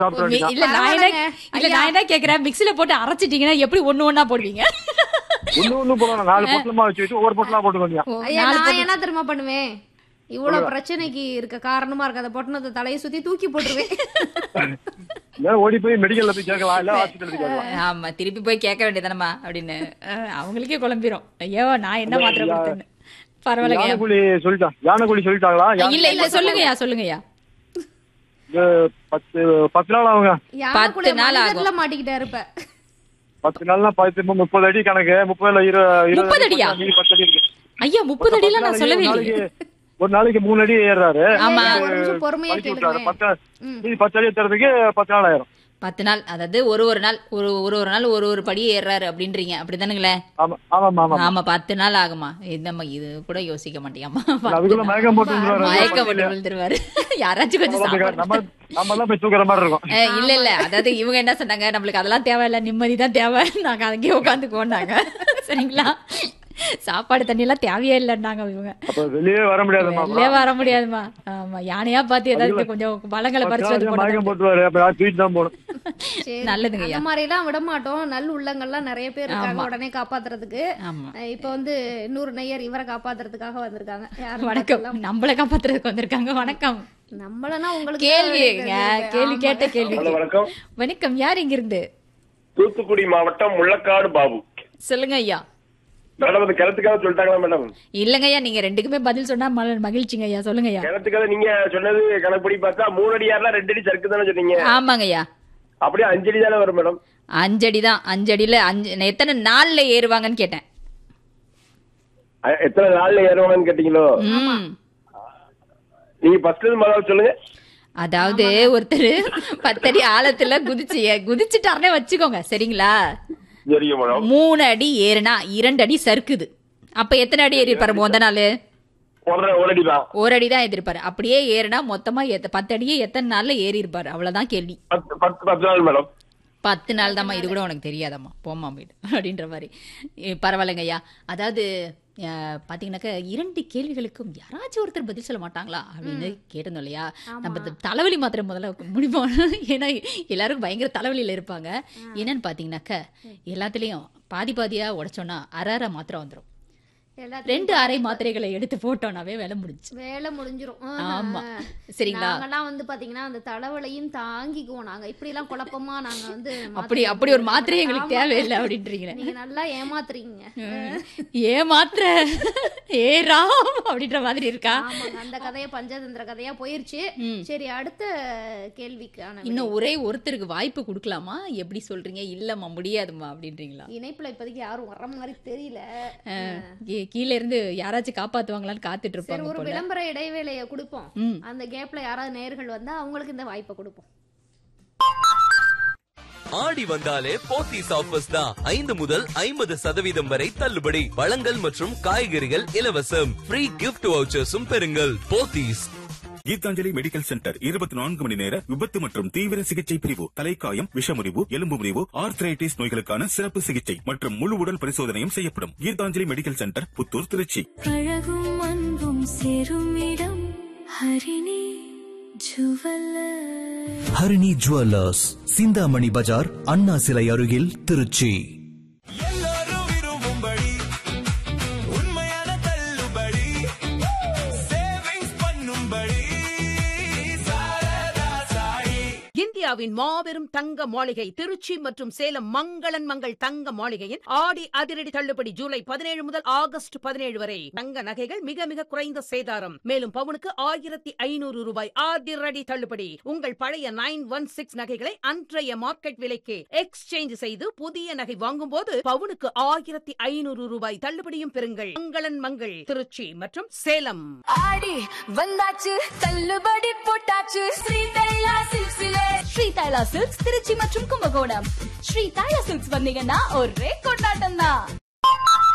சாப்பிட வேண்டியதான் இல்ல நான் என்ன பரவாயில்லைங்க. இல்ல நான் என்ன கேக்குறேன் மிக்ஸில போட்டு அரைச்சிட்டீங்கன்னா எப்படி ஒண்ணு ஒண்ணா போடுவீங்க ஒண்ணு ஒண்ணு போடணும் நாலு பொட்டலமா வச்சு வச்சு ஒவ்வொரு பொட்டலா போட்டுக்க வேண்டியா ஓ, ஐயா நாலு நான் பொருள். என்ன தெரியுமா பண்ணுவேன் இவ்வளவு பிரச்சனைக்கு இருக்க காரணமா இருக்க அந்த பொட்டணத்தை தலையை சுத்தி தூக்கி போட்டுருவேன் இல்ல ஓடி போய் மெடிக்கல்ல போய் கேட்கலாம் இல்ல ஹாஸ்பிட்டல் கேட்கலாம் ஆமா திருப்பி போய் கேட்க வேண்டியதானம்மா அப்படின்னு அஹ், அவங்களுக்கே குழம்பிரும் ஐயோ நான் என்ன மாத்திரை கொடுத்தேன்னு பரவாயில்லைங்க யானைக்குழி சொல்லிட்டா யானைக்குழி சொல்லிட்டாங்களா யானை- இல்ல இல்ல சொல்லுங்கய்யா சொல்லுங்கய்யா இது பத்து பத்து நாள் ஆகுங்க யானைக்குள்ள நாள் ஆகும். மனிதர்ல மாட்டிக்கிட்டாரு இப்ப பத்து நாள்னா பத்து முப்பது அடி கணக்கு முப்பதுல இரு இருபது முப்பது அடி அடியா? மீதி பத்து அடி இருக்கு ஐயா முப்பது அடிலாம் நான் பத்து சொல்லவே நாளைக்கு- இல்லையே ஒரு நாளைக்கு மூணு அடி ஏறாரு ஆமா. ஐயா, ஒரு நிமிஷம் பொறுமையா பறிச்சு விட்டாரு கேளுங்க பத்து மீதி பத்து அடி ஏத்துறதுக்கு பத்து நாள் ஆயிரும் பத்து நாள் அதாவது ஒரு ஒரு நாள் ஒரு ஒரு ஒரு நாள் ஒரு ஒரு படி ஏறாரு அப்படின்றீங்க அப்படிதானுங்களே ஆமா ஆமா ஆமா ஆமா பத்து நாள் ஆகுமா நம்ம இது கூட யோசிக்க மாட்டேங்கம்மா அதுக்குள்ள மயக்கம் போட்டு விழுந்துருவாரு. மயக்கம் போட்டு விழுந்துருவாரு யாராச்சும் கொஞ்சம் சாப்பிடுங்க நம்ம நம்ம எல்லாம் போய் தூக்குற மாதிரி இருக்கும் அஹ் இல்ல இல்ல அதாவது இவங்க என்ன சொன்னாங்க நம்மளுக்கு அதெல்லாம் தேவையில்ல நிம்மதி தான் தேவை நாங்க அங்கேயே உட்காந்துக்குவோம்னாங்க சரிங்களா சாப்பாடு தண்ணி எல்லாம் தேவையே இல்லைன்னாங்க இவங்க அப்ப வெளியே வர முடியாதுமா வெளியே வர முடியாதுமா ஆமா யானையா பார்த்து ஏதாவது கொஞ்சம் பழங்களை பறிச்சு வந்து மயக்கம் போட்டு போட்டுருவாரு அப்ப நான் தூக்கிட்டு தான் போகணும் சரி. நல்லதுங்க ஐயா அந்த மாதிரி எல்லாம் விட மாட்டோம் நல் உள்ளங்கள்லாம் நிறைய பேர் இருக்காங்க உடனே காப்பாத்துறதுக்கு ஆமா அஹ் இப்ப வந்து இன்னொரு நெய்யர் இவரை காப்பாத்துறதுக்காக வந்திருக்காங்க யாரு வணக்கம் நம்மள காப்பாத்துறதுக்கு வந்திருக்காங்க வணக்கம் நம்மளனா உங்களுக்கு கேள்விங்க கேள்வி கேட்ட கேள்வி ஹலோ வணக்கம் வணக்கம் யார் இங்க இருந்து தூத்துக்குடி மாவட்டம் முள்ளக்காடு பாபு சொல்லுங்க ஐயா மேடம் அது கிணத்துக்காக சொல்லிட்டாங்களா மேடம் இல்லங்க ஐயா நீங்க ரெண்டுக்குமே பதில் சொன்னா மல- மகிழ்ச்சிங்க ஐயா சொல்லுங்க ஐயா கிணத்துக்காக நீங்க சொன்னது கணக்குப்படி பார்த்தா மூணு அடி யாரெல்லாம் ரெண்டு அடி சறுக்கு தானே சொன்னீங்க ஆமாங்க ஐயா அப்படியே அஞ்சு அடி தானே வரும் மேடம் அஞ்சடி தான் அஞ்சடியில அஞ்சு நான் எத்தனை நாள்ல ஏறுவாங்கன்னு கேட்டேன் அ- எத்தனை நாள்ல ஏறுவாங்கன்னு கேட்டீங்களோ ம். நீங்க ஃபர்ஸ்ட் இருந்து முதல்ல சொல்லுங்க அதாவது ஒருத்தர் பத்தடி ஆழத்துல குதிச்சு குதிச்சுட்டாருனே வச்சுக்கோங்க சரிங்களா சரிங்க மேடம் மூணு அடி ஏறுனா இரண்டு அடி சறுக்குது அப்ப எத்தனை அடி ஏறி இருப்பாரு முத நாள் ஒரு ஒரு அடி தான் ஒரு அடி தான் ஏறிருப்பாரு அப்படியே ஏறுனா மொத்தமா எத்த- பத்து அடியே எத்தனை நாள்ல ஏறி இருப்பாரு அவ்வளவுதான் கேள்வி பத்து பத்து பத்து நாள் மேடம் பத்து நாள் தாம்மா இது கூட உனக்கு தெரியாதாம்மா போம்மா வீடு அப்படின்ற மாதிரி ஏ, பரவாயில்லைங்க ஐயா அதாவது அஹ், பாத்தீங்கன்னாக்க இரண்டு கேள்விகளுக்கும் யாராச்சும் ஒருத்தர் பதில் சொல்ல மாட்டாங்களா அப்படின்னு கேட்டிருந்தோம் இல்லையா நம்ம இந்த தலைவலி மாத்திரை முதல்ல முடிப்போம் ஏன்னா எல்லாரும் பயங்கர தலைவலியில இருப்பாங்க என்னன்னு பாத்தீங்கன்னாக்க எல்லாத்துலயும் பாதி பாதியா உடைச்சோம்னா அரை அரை மாத்திரை வந்துரும் எல்லாத்தையும் ரெண்டு அரை மாத்திரைகளை எடுத்து போட்டோம்னாவே வேலை முடிஞ்சு வேலை முடிஞ்சிரும் ஆமா சரிங்களா நாங்கெல்லாம் வந்து பாத்தீங்கன்னா அந்த தலைவலையும் தாங்கிக்குவோம் நாங்க இப்படி எல்லாம் குழப்பமா நாங்க வந்து அப்படி அப்படி ஒரு மாத்திரை எங்களுக்கு தேவையில்லை அப்படின்றீங்களே நீங்க நல்லா ஏமாத்துறீங்க ஏ மாத்திர ஏ ராம் அப்படின்ற மாதிரி இருக்கா ஆமாங்க அந்த கதைய பஞ்சதந்திர கதையா போயிருச்சு ம். சரி அடுத்த கேள்விக்கான இன்னும் ஒரே ஒருத்தருக்கு வாய்ப்பு கொடுக்கலாமா எப்படி சொல்றீங்க இல்லம்மா முடியாதும்மா அப்படின்றீங்களா இணைப்புல இப்போதைக்கு யாரும் வர்ற மாதிரி தெரியல கீ- கீழ இருந்து யாராச்சும் காப்பாத்துவாங்களான்னு காத்துட்டு சரி இருப்பாங்க ஒரு போல விளம்பர இடைவேளையை கொடுப்போம் ம். அந்த கேப்ல யாராவது நேர்கள் வந்தா அவங்களுக்கு இந்த வாய்ப்பை கொடுப்போம் ஆடி வந்தாலே போத்தீஸ் ஆஃபர்ஸ் தான் ஐந்து முதல் ஐம்பது சதவீதம் வரை தள்ளுபடி பழங்கள் மற்றும் காய்கறிகள் இலவசம் ஃப்ரீ கிஃப்ட் வவுச்சர்ஸும் பெறுங்கள் போத்தீஸ் கீதாஞ்சலி மெடிக்கல் சென்டர் இருபத்தி நான்கு மணி நேர விபத்து மற்றும் தீவிர சிகிச்சை பிரிவு தலைக்காயம் விஷமுறிவு எலும்பு முறிவு ஆர்த்ரைட்டிஸ் நோய்களுக்கான சிறப்பு சிகிச்சை மற்றும் முழு உடல் பரிசோதனையும் செய்யப்படும் கீதாஞ்சலி மெடிக்கல் சென்டர் புத்தூர் திருச்சி அழகும் அன்பும் சேரும் இடம் ஹரிணி ஜுவல்லர் ஹரிணி ஜுவல்லர்ஸ் சிந்தாமணி பஜார் அண்ணா சிலை அருகில் திருச்சி எல்லாரும் விரும்பும்படி உண்மையான தள்ளுபடி சேவிங்ஸ் பண்ணும்படி சாரதா சாயி இந்தியாவின் மாபெரும் தங்க மாளிகை திருச்சி மற்றும் சேலம் மங்களன் மங்கள் தங்க மாளிகையின் ஆடி அதிரடி தள்ளுபடி ஜூலை பதினேழு முதல் ஆகஸ்ட் பதினேழு வரை தங்க நகைகள் மிக மிக குறைந்த சேதாரம் மேலும் பவுனுக்கு ஆயிரத்தி ஐநூறு ரூபாய் அதிரடி தள்ளுபடி உங்கள் பழைய நைன் ஒன் சிக்ஸ் நகைகளை அன்றைய மார்க்கெட் விலைக்கு எக்ஸ்சேஞ்ச் செய்து புதிய நகை வாங்கும் போது பவுனுக்கு ஆயிரத்தி ஐநூறு ரூபாய் தள்ளுபடியும் பெறுங்கள் மங்களன் மங்கள் திருச்சி மற்றும் சேலம் ஆடி வந்தாச்சு தள்ளுபடி போட்டாச்சு ஸ்ரீ தைலா சில்க்ஸ்ல ஸ்ரீ தைலா சில்க்ஸ் திருச்சி மற்றும் கும்பகோணம் ஸ்ரீ தைலா சில்க்ஸ் வந்தீங்கன்னா ஒரே கொண்டாட்டம் தான்